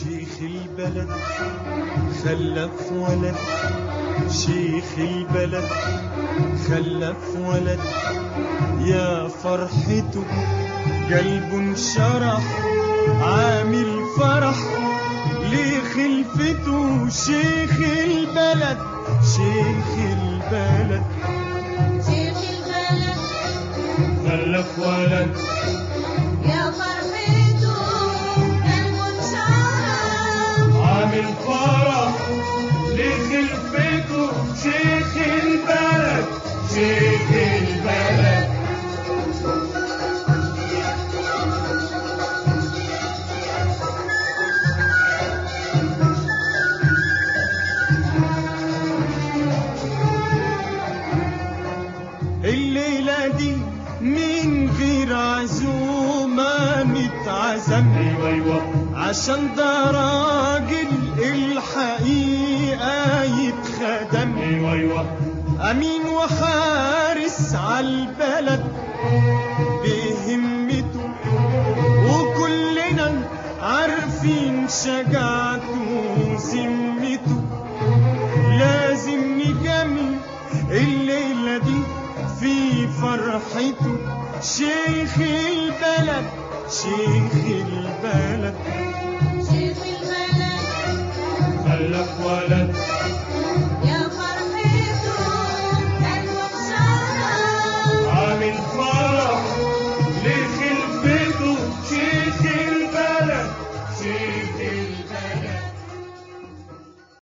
شيخ البلد خلف ولد شيخ البلد خلف ولد يا فرحته قلبه انشرح عامل فرح لخلفته شيخ البلد شيخ البلد شيخ البلد خلف ولد يا فرحته المنشرة عامل فرح لخلفته شيخ البلد شيخ البلد الليلة دي من غير عزومة نتعزم ايوه ايوه عشان ده راجل الحقيقة يتخدم ايوه ايوه امين وحارس عالبلد بهمته وكلنا عارفين شجاعته وذمته لازم نجمل الليلة دي في فرحته شيخ البلد شيخ البلد شيخ البلد خلف ولد